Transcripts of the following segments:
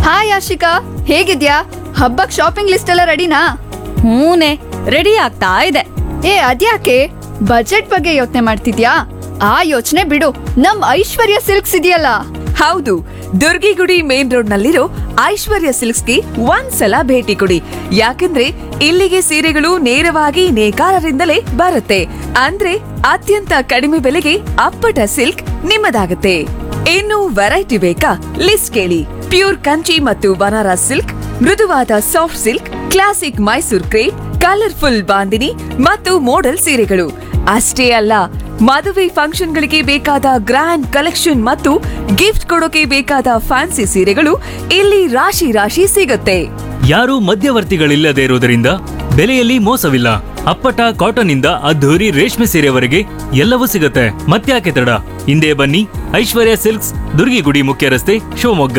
Hi Ashika ಹೇಗಿದ್ಯಾ ಹಬ್ಬಕ್ shopping list ಎಲ್ಲ ರೆಡಿನಾ ಹೂನೆ ರೆಡಿ ಆಗ್ತಾ ಇದೆ ಏ ಅದ್ಯಾಕೆ ಬಜೆಟ್ ಬಗ್ಗೆ ಯೋಚನೆ ಮಾಡ್ತಿದ್ಯಾ ಆ ಯೋಚನೆ ಬಿಡು ನಮ್ ಐಶ್ವರ್ಯ ಸಿಲ್ಕ್ಸ್ ಇದೆಯಲ್ಲ ಹೌದು ದುರ್ಗಿಗುಡಿ ಮೇನ್ ರೋಡ್ ನಲ್ಲಿರೋ ಐಶ್ವರ್ಯ ಸಿಲ್ಕ್ಸ್ಗೆ ಒಂದ್ಸಲ ಭೇಟಿ ಕೊಡಿ ಯಾಕಂದ್ರೆ ಇಲ್ಲಿಗೆ ಸೀರೆಗಳು ನೇರವಾಗಿ ನೇಕಾರರಿಂದಲೇ ಬರುತ್ತೆ ಅಂದ್ರೆ ಅತ್ಯಂತ ಕಡಿಮೆ ಬೆಲೆಗೆ ಅಪ್ಪಟ ಸಿಲ್ಕ್ ನಿಮ್ಮದಾಗುತ್ತೆ ಇನ್ನು ವೆರೈಟಿ ಬೇಕಾ ಲಿಸ್ಟ್ ಕೇಳಿ ಪ್ಯೂರ್ ಕಂಚಿ ಮತ್ತು ಬನಾರಸ್ ಸಿಲ್ಕ್ ಮೃದುವಾದ soft silk classic Mysore crepe colourful bandhani ಮತ್ತು ಮೋಡಲ್ ಸೀರೆಗಳು ಅಷ್ಟೇ ಅಲ್ಲ ಮದುವೆ ಫಂಕ್ಷನ್ಗಳಿಗೆ ಬೇಕಾದ ಗ್ರ್ಯಾಂಡ್ ಕಲೆಕ್ಷನ್ ಮತ್ತು ಗಿಫ್ಟ್ ಕೊಡೋಕೆ ಬೇಕಾದ ಫ್ಯಾನ್ಸಿ ಸೀರೆಗಳು ಇಲ್ಲಿ ರಾಶಿ ರಾಶಿ ಸಿಗುತ್ತೆ ಯಾರೂ ಮಧ್ಯವರ್ತಿಗಳಿಲ್ಲದೆ ಇರುವುದರಿಂದ ಬೆಲೆಯಲ್ಲಿ ಮೋಸವಿಲ್ಲ ಅಪ್ಪಟ ಕಾಟನ್ ಇಂದ ಅದ್ಧೂರಿ ರೇಷ್ಮೆ ಸೀರೆವರೆಗೆ ಎಲ್ಲವೂ ಸಿಗುತ್ತೆ ಮತ್ತ್ಯಾಕೆ ತಡ ಹಿಂದೆ ಬನ್ನಿ ಐಶ್ವರ್ಯ ಸಿಲ್ಕ್ಸ್ ದುರ್ಗಿಗುಡಿ ಮುಖ್ಯ ರಸ್ತೆ ಶಿವಮೊಗ್ಗ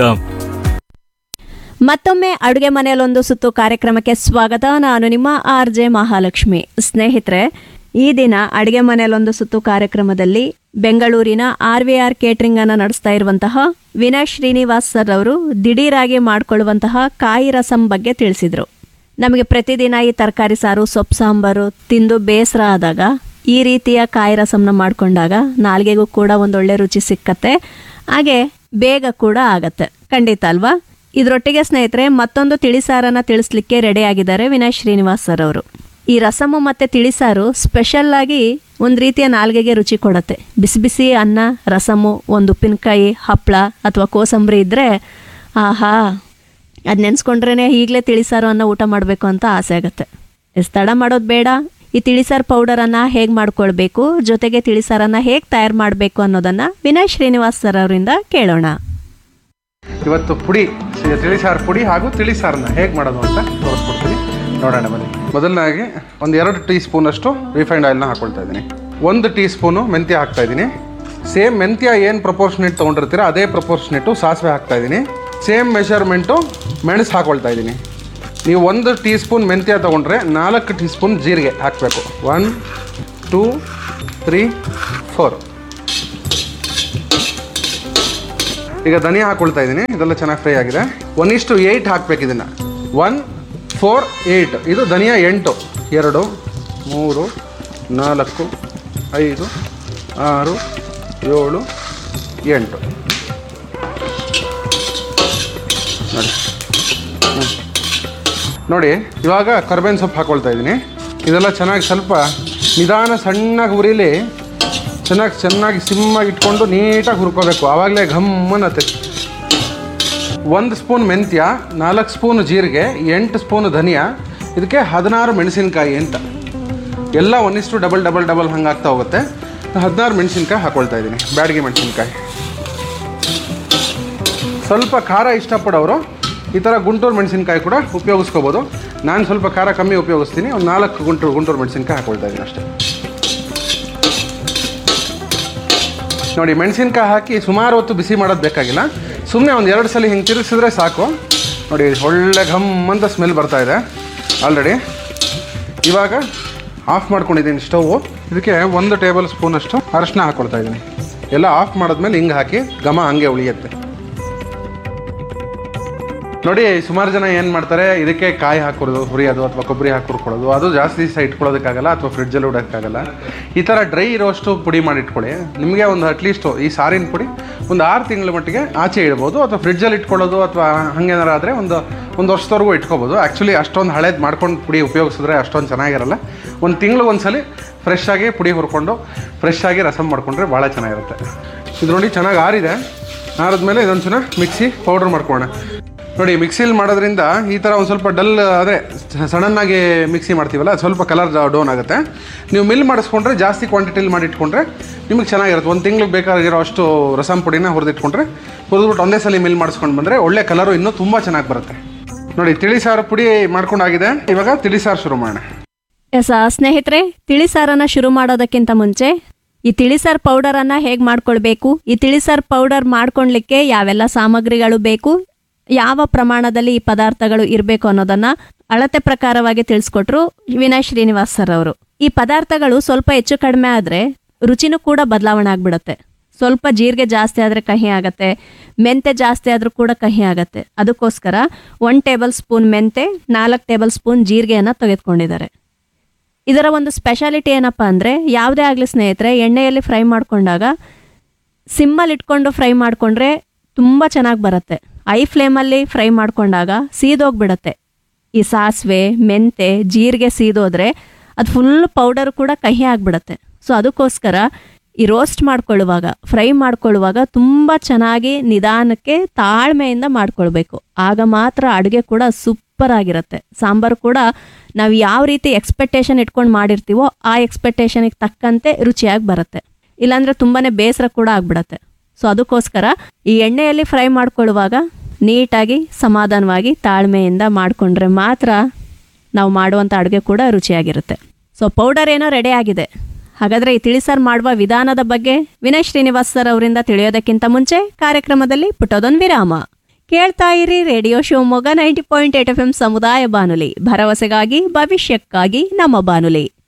ಮತ್ತೊಮ್ಮೆ ಅಡುಗೆ ಮನೆಯಲ್ಲೊಂದು ಸುತ್ತು ಕಾರ್ಯಕ್ರಮಕ್ಕೆ ಸ್ವಾಗತ ನಾನು ನಿಮ್ಮ ಆರ್ ಜೆ ಮಹಾಲಕ್ಷ್ಮಿ ಸ್ನೇಹಿತರೆ ಈ ದಿನ ಅಡುಗೆ ಮನೆಯಲ್ಲೊಂದು ಸುತ್ತು ಕಾರ್ಯಕ್ರಮದಲ್ಲಿ ಬೆಂಗಳೂರಿನ ಆರ್ ವಿ ಆರ್ ಕೇಟ್ರಿಂಗ್ ಅನ್ನು ನಡೆಸ್ತಾ ಇರುವಂತಹ ವಿನಯ್ ಶ್ರೀನಿವಾಸ್ ಸರ್ ಅವರು ದಿಢೀರಾಗಿ ಮಾಡಿಕೊಳ್ಳುವಂತಹ ಕಾಯಿ ರಸಂ ಬಗ್ಗೆ ತಿಳಿಸಿದರು ನಮಗೆ ಪ್ರತಿದಿನ ಈ ತರಕಾರಿ ಸಾರು ಸೊಪ್ಪು ಸಾಂಬಾರು ತಿಂದು ಬೇಸರ ಆದಾಗ ಈ ರೀತಿಯ ಕಾಯಿ ರಸಂನ ಮಾಡಿಕೊಂಡಾಗ ನಾಲ್ಗೆಗೂ ಕೂಡ ಒಂದೊಳ್ಳೆ ರುಚಿ ಸಿಕ್ಕತ್ತೆ ಹಾಗೆ ಬೇಗ ಕೂಡ ಆಗತ್ತೆ ಖಂಡಿತ ಅಲ್ವಾ ಇದರೊಟ್ಟಿಗೆ ಸ್ನೇಹಿತರೆ ಮತ್ತೊಂದು ತಿಳಿಸಾರನ್ನ ತಿಳಿಸ್ಲಿಕ್ಕೆ ರೆಡಿ ಆಗಿದ್ದಾರೆ ವಿನಯ್ ಶ್ರೀನಿವಾಸ್ ಸರ್ ಅವರು ಈ ರಸಮು ಮತ್ತೆ ತಿಳಿಸಾರು ಸ್ಪೆಷಲ್ ಆಗಿ ಒಂದು ರೀತಿಯ ನಾಲ್ಗೆಗೆ ರುಚಿ ಕೊಡುತ್ತೆ ಬಿಸಿ ಬಿಸಿ ಅನ್ನ ರಸಮು ಒಂದು ಉಪ್ಪಿನಕಾಯಿ ಹಪ್ಪಳ ಅಥವಾ ಕೋಸಂಬರಿ ಇದ್ದರೆ ಆಹಾ ಅದು ನೆನೆಸ್ಕೊಂಡ್ರೇ ಈಗಲೇ ತಿಳಿಸಾರು ಅನ್ನ ಊಟ ಮಾಡಬೇಕು ಅಂತ ಆಸೆ ಆಗುತ್ತೆ ಎಷ್ಟು ತಡ ಮಾಡೋದು ಬೇಡ ಈ ತಿಳಿಸಾರು ಪೌಡರನ್ನು ಹೇಗೆ ಮಾಡ್ಕೊಳ್ಬೇಕು ಜೊತೆಗೆ ತಿಳಿಸಾರನ್ನು ಹೇಗೆ ತಯಾರು ಮಾಡಬೇಕು ಅನ್ನೋದನ್ನು ವಿನಯ್ ಶ್ರೀನಿವಾಸ್ ಸರ್ ಅವರಿಂದ ಕೇಳೋಣ ಇವತ್ತು ಪುಡಿ ಸಿ- ತಿಳಿಸಾರು ಪುಡಿ ಹಾಗೂ ತಿಳಿಸಾರನ್ನ ಹೇಗೆ ಮಾಡೋದು ಅಂತ ತೋರಿಸ್ಕೊಡ್ತೀನಿ ನೋಡೋಣ ಬನ್ನಿ ಮೊದಲನಾಗಿ ಒಂದು ಎರಡು ಟೀ ಸ್ಪೂನಷ್ಟು ರಿಫೈಂಡ್ ಆಯಿಲ್ನ ಹಾಕೊಳ್ತಾ ಇದ್ದೀನಿ ಒಂದು ಟೀ ಸ್ಪೂನು ಮೆಂತ್ಯ ಹಾಕ್ತಾ ಇದ್ದೀನಿ ಸೇಮ್ ಮೆಂತ್ಯ ಏನು ಪ್ರಪೋರ್ಷನೇಟ್ ತೊಗೊಂಡಿರ್ತೀರ ಅದೇ ಪ್ರಪೋರ್ಷನೇಟು ಸಾಸಿವೆ ಹಾಕ್ತಾ ಇದ್ದೀನಿ ಸೇಮ್ ಮೆಷರ್ಮೆಂಟು ಮೆಣಸು ಹಾಕೊಳ್ತಾ ಇದ್ದೀನಿ ನೀವು ಒಂದು ಟೀ ಸ್ಪೂನ್ ಮೆಂತ್ಯ ತೊಗೊಂಡ್ರೆ ನಾಲ್ಕು ಟೀ ಸ್ಪೂನ್ ಜೀರಿಗೆ ಹಾಕಬೇಕು ಒನ್ ಟೂ ತ್ರೀ ಫೋರ್ ಈಗ ಧನಿಯಾ ಹಾಕೊಳ್ತಾ ಇದ್ದೀನಿ ಇದೆಲ್ಲ ಚೆನ್ನಾಗಿ ಫ್ರೈ ಆಗಿದೆ ಒನ್ ಇಷ್ಟು ಏಯ್ಟ್ ಹಾಕ್ಬೇಕು ಇದನ್ನು ಒನ್ ಫೋರ್ ಏಯ್ಟ್ ಇದು ಧನಿಯಾ ಎಂಟು ಎರಡು ಮೂರು ನಾಲ್ಕು ಐದು ಆರು ಏಳು ಎಂಟು ನೋಡಿ ಹ್ಮ್. ನೋಡಿ ಇವಾಗ ಕರ್ಬೇವಿನ ಸೊಪ್ಪು ಹಾಕೊಳ್ತಾ ಇದ್ದೀನಿ ಇದೆಲ್ಲ ಚೆನ್ನಾಗಿ ಸ್ವಲ್ಪ ನಿಧಾನ ಸಣ್ಣಗೆ ಉರಿಲಿ ಚೆನ್ನಾಗಿ ಚೆನ್ನಾಗಿ ಸಿಮ್ಮಾಗಿ ಇಟ್ಕೊಂಡು ನೀಟಾಗಿ ಹುರ್ಕೋಬೇಕು ಆವಾಗಲೇ ಘಮ್ ಅನ್ನತ್ತೆ ಒಂದು ಸ್ಪೂನ್ ಮೆಂತ್ಯ ನಾಲ್ಕು ಸ್ಪೂನ್ ಜೀರಿಗೆ ಎಂಟು ಸ್ಪೂನ್ ಧನಿಯಾ ಇದಕ್ಕೆ ಹದಿನಾರು ಮೆಣಸಿನ್ಕಾಯಿ ಅಂತ ಎಲ್ಲ ಒಂದಿಷ್ಟು ಡಬಲ್ ಡಬಲ್ ಡಬಲ್ ಹಂಗೆ ಆಗ್ತಾ ಹೋಗುತ್ತೆ ಹದಿನಾರು ಮೆಣಸಿನ್ಕಾಯಿ ಹಾಕೊಳ್ತಾ ಇದ್ದೀನಿ ಬ್ಯಾಡಗಿ ಮೆಣಸಿನ್ಕಾಯಿ ಸ್ವಲ್ಪ ಖಾರ ಇಷ್ಟಪಡೋರು ಈ ಥರ ಗುಂಟೂರು ಮೆಣಸಿನ್ಕಾಯಿ ಕೂಡ ಉಪಯೋಗಿಸ್ಕೋಬೋದು ನಾನು ಸ್ವಲ್ಪ ಖಾರ ಕಮ್ಮಿ ಉಪಯೋಗಿಸ್ತೀನಿ ಒಂದು ನಾಲ್ಕು ಗುಂಟೂರು ಗುಂಟೂರು ಮೆಣಸಿನ್ಕಾಯಿ ಹಾಕೊಳ್ತಾ ಇದ್ದೀನಿ ಅಷ್ಟೇ ನೋಡಿ ಮೆಣಸಿನ್ಕಾಯಿ ಹಾಕಿ ಸುಮಾರು ಹೊತ್ತು ಬಿಸಿ ಮಾಡೋದು ಬೇಕಾಗಿಲ್ಲ ಸುಮ್ಮನೆ ಒಂದು ಎರಡು ಸಲ ಹಿಂಗೆ ತಿರುಗಿಸಿದ್ರೆ ಸಾಕು ನೋಡಿ ಒಳ್ಳೆ ಘಮ್ ಅಂತ ಸ್ಮೆಲ್ ಬರ್ತಾ ಇದೆ ಆಲ್ರೆಡಿ ಇವಾಗ ಆಫ್ ಮಾಡ್ಕೊಂಡಿದ್ದೀನಿ ಸ್ಟೌವು ಇದಕ್ಕೆ ಒಂದು ಟೇಬಲ್ ಸ್ಪೂನಷ್ಟು ಅರಶಿನ ಹಾಕ್ಕೊಳ್ತಾ ಇದ್ದೀನಿ ಎಲ್ಲ ಆಫ್ ಮಾಡಿದ್ಮೇಲೆ ಹಿಂಗೆ ಹಾಕಿ ಘಮ ಹಂಗೆ ಉಳಿಯುತ್ತೆ ನೋಡಿ ಸುಮಾರು ಜನ ಏನು ಮಾಡ್ತಾರೆ ಇದಕ್ಕೆ ಕಾಯಿ ಹಾಕೋದು ಹುರಿಯೋದು ಅಥವಾ ಕೊಬ್ಬರಿ ಹಾಕಿ ಹುರ್ಕೊಳ್ಳೋದು ಅದು ಜಾಸ್ತಿ ದಿವಸ ಇಟ್ಕೊಳ್ಳೋದಕ್ಕಾಗಲ್ಲ ಅಥವಾ ಫ್ರಿಡ್ಜಲ್ಲಿ ಇಡೋಕ್ಕಾಗಲ್ಲ ಈ ಥರ ಡ್ರೈ ಇರೋಷ್ಟು ಪುಡಿ ಮಾಡಿ ಇಟ್ಕೊಳ್ಳಿ ನಿಮಗೆ ಒಂದು ಅಟ್ಲೀಸ್ಟ್ ಈ ಸಾರಿನ ಪುಡಿ ಒಂದು ಆರು ತಿಂಗಳ ಮಟ್ಟಿಗೆ ಆಚೆ ಇಡ್ಬೋದು ಅಥವಾ ಫ್ರಿಡ್ಜಲ್ಲಿ ಇಟ್ಕೊಳ್ಳೋದು ಅಥವಾ ಹಂಗೇನಾರ ಆದರೆ ಒಂದು ಒಂದು ವರ್ಷದವರೆಗೂ ಇಟ್ಕೋಬೋದು ಆ್ಯಕ್ಚುಲಿ ಅಷ್ಟೊಂದು ಹಳೇದು ಮಾಡ್ಕೊಂಡು ಪುಡಿ ಉಪಯೋಗಿಸಿದ್ರೆ ಅಷ್ಟೊಂದು ಚೆನ್ನಾಗಿರಲ್ಲ ಒಂದು ತಿಂಗಳು ಒಂದ್ಸಲಿ ಫ್ರೆಶ್ ಆಗಿ ಪುಡಿ ಹುರ್ಕೊಂಡು ಫ್ರೆಶ್ ಆಗಿ ರಸಮ್ ಮಾಡಿಕೊಂಡ್ರೆ ಭಾಳ ಚೆನ್ನಾಗಿರುತ್ತೆ ಇದು ನೋಡಿ ಚೆನ್ನಾಗಿ ಆರಿದೆ ಆರಿದ್ಮೇಲೆ ಇದೊಂದು ಚೆನ್ನಾಗಿ ಮಿಕ್ಸಿ ಪೌಡ್ರ್ ಮಾಡ್ಕೊಳ್ಳೋಣ ನೋಡಿ ಮಿಕ್ಸಿಲಿ ಮಾಡೋದ್ರಿಂದ ಈ ಥರ ಒಂದು ಸ್ವಲ್ಪ ಡಲ್ ಆದರೆ ಸಡನ್ನಾಗಿ ಮಿಕ್ಸಿ ಮಾಡ್ತೀವಲ್ಲ ಅದು ಸ್ವಲ್ಪ ಕಲರ್ ಡೌನ್ ಆಗುತ್ತೆ ನೀವು ಮಿಲ್ ಮಾಡಿಸ್ಕೊಂಡ್ರೆ ಜಾಸ್ತಿ ಕ್ವಾಂಟಿಟಿಲಿ ಮಾಡಿ ಇಟ್ಕೊಂಡ್ರೆ ನಿಮಗೆ ಚೆನ್ನಾಗಿರುತ್ತೆ ಒಂದು ತಿಂಗ್ಳಿಗೆ ಬೇಕಾಗಿರೋ ಅಷ್ಟು ರಸಂ ಪುಡಿನ ಹುರಿದಿಟ್ಕೊಂಡ್ರೆ ಹುರಿದ್ಬಿಟ್ಟು ಒಂದೇ ಸಲ ಮಿಲ್ ಮಾಡಿಸ್ಕೊಂಡು ಬಂದರೆ ಒಳ್ಳೆ ಕಲರು ಇನ್ನೂ ತುಂಬ ಚೆನ್ನಾಗಿ ಬರುತ್ತೆ ನೋಡಿ ತಿಳಿ ಸಾರು ಪುಡಿ ಮಾಡ್ಕೊಂಡಾಗಿದೆ ಇವಾಗ ತಿಳಿ ಸಾರು ಶುರು ಮಾಡೋಣ ಎಸ್ ಆ, ಸ್ನೇಹಿತರೆ ತಿಳಿಸಾರನ್ನ ಶುರು ಮಾಡೋದಕ್ಕಿಂತ ಮುಂಚೆ ಈ ತಿಳಿಸಾರ್ ಪೌಡರನ್ನ ಹೇಗೆ ಮಾಡ್ಕೊಳ್ಬೇಕು ಈ ತಿಳಿಸಾರ್ ಪೌಡರ್ ಮಾಡ್ಕೊಳ್ಲಿಕ್ಕೆ ಯಾವೆಲ್ಲ ಸಾಮಗ್ರಿಗಳು ಬೇಕು ಯಾವ ಪ್ರಮಾಣದಲ್ಲಿ ಈ ಪದಾರ್ಥಗಳು ಇರಬೇಕು ಅನ್ನೋದನ್ನ ಅಳತೆ ಪ್ರಕಾರವಾಗಿ ತಿಳಿಸ್ಕೊಟ್ರು ವಿನಯ್ ಶ್ರೀನಿವಾಸ್ ಸರ್ ಅವರು ಈ ಪದಾರ್ಥಗಳು ಸ್ವಲ್ಪ ಹೆಚ್ಚು ಕಡಿಮೆ ಆದ್ರೆ ರುಚಿನೂ ಕೂಡ ಬದಲಾವಣೆ ಆಗ್ಬಿಡುತ್ತೆ ಸ್ವಲ್ಪ ಜೀರಿಗೆ ಜಾಸ್ತಿ ಆದರೆ ಕಹಿ ಆಗತ್ತೆ ಮೆಂತೆ ಜಾಸ್ತಿ ಆದರೂ ಕೂಡ ಕಹಿ ಆಗತ್ತೆ ಅದಕ್ಕೋಸ್ಕರ ಒನ್ ಟೇಬಲ್ ಸ್ಪೂನ್ ಮೆಂತೆ ನಾಲ್ಕು ಟೇಬಲ್ ಸ್ಪೂನ್ ಜೀರಿಗೆಯನ್ನು ತೆಗೆದುಕೊಂಡಿದ್ದಾರೆ ಇದರ ಒಂದು ಸ್ಪೆಷಾಲಿಟಿ ಏನಪ್ಪ ಅಂದರೆ ಯಾವುದೇ ಆಗಲಿ ಸ್ನೇಹಿತರೆ ಎಣ್ಣೆಯಲ್ಲಿ ಫ್ರೈ ಮಾಡಿಕೊಂಡಾಗ ಸಿಮ್ಮಲ್ಲಿ ಇಟ್ಕೊಂಡು ಫ್ರೈ ಮಾಡಿಕೊಂಡ್ರೆ ತುಂಬ ಚೆನ್ನಾಗಿ ಬರುತ್ತೆ ಐ ಫ್ಲೇಮಲ್ಲಿ ಫ್ರೈ ಮಾಡಿಕೊಂಡಾಗ ಸೀದೋಗ್ಬಿಡತ್ತೆ ಈ ಸಾಸಿವೆ ಮೆಂತೆ ಜೀರಿಗೆ ಸೀದೋದ್ರೆ ಅದು ಫುಲ್ ಪೌಡರ್ ಕೂಡ ಕಹಿ ಆಗಿಬಿಡತ್ತೆ ಸೊ ಅದಕ್ಕೋಸ್ಕರ ಈ ರೋಸ್ಟ್ ಮಾಡ್ಕೊಳ್ಳುವಾಗ ಫ್ರೈ ಮಾಡ್ಕೊಳ್ಳುವಾಗ ತುಂಬ ಚೆನ್ನಾಗಿ ನಿಧಾನಕ್ಕೆ ತಾಳ್ಮೆಯಿಂದ ಮಾಡ್ಕೊಳ್ಬೇಕು ಆಗ ಮಾತ್ರ ಅಡುಗೆ ಕೂಡ ಸೂಪರ್ ಆಗಿರುತ್ತೆ ಸಾಂಬಾರು ಕೂಡ ನಾವು ಯಾವ ರೀತಿ ಎಕ್ಸ್ಪೆಕ್ಟೇಷನ್ ಇಟ್ಕೊಂಡು ಮಾಡಿರ್ತೀವೋ ಆ ಎಕ್ಸ್ಪೆಕ್ಟೇಷನಿಗೆ ತಕ್ಕಂತೆ ರುಚಿಯಾಗಿ ಬರುತ್ತೆ ಇಲ್ಲಾಂದ್ರೆ ತುಂಬಾನೇ ಬೇಸರ ಕೂಡ ಆಗ್ಬಿಡತ್ತೆ ಸೊ ಅದಕ್ಕೋಸ್ಕರ ಈ ಎಣ್ಣೆಯಲ್ಲಿ ಫ್ರೈ ಮಾಡ್ಕೊಳ್ಳುವಾಗ ನೀಟಾಗಿ ಸಮಾಧಾನವಾಗಿ ತಾಳ್ಮೆಯಿಂದ ಮಾಡಿಕೊಂಡ್ರೆ ಮಾತ್ರ ನಾವು ಮಾಡುವಂಥ ಅಡುಗೆ ಕೂಡ ರುಚಿಯಾಗಿರುತ್ತೆ ಸೊ ಪೌಡರ್ ಏನೋ ರೆಡಿ ಆಗಿದೆ ಹಾಗಾದ್ರೆ ಈ ತಿಳಿಸಾರು ಮಾಡುವ ವಿಧಾನದ ಬಗ್ಗೆ ವಿನಯ್ ಶ್ರೀನಿವಾಸ್ ಸರ್ ಅವರಿಂದ ತಿಳಿಯೋದಕ್ಕಿಂತ ಮುಂಚೆ ಕಾರ್ಯಕ್ರಮದಲ್ಲಿ ಪುಟ್ಟದೊಂದು ವಿರಾಮ ಕೇಳ್ತಾ ಇರಿ radio Shivamogga ninety point eight F M ಸಮುದಾಯ ಬಾನುಲಿ ಭರವಸೆಗಾಗಿ ಭವಿಷ್ಯಕ್ಕಾಗಿ ನಮ್ಮ ಬಾನುಲಿ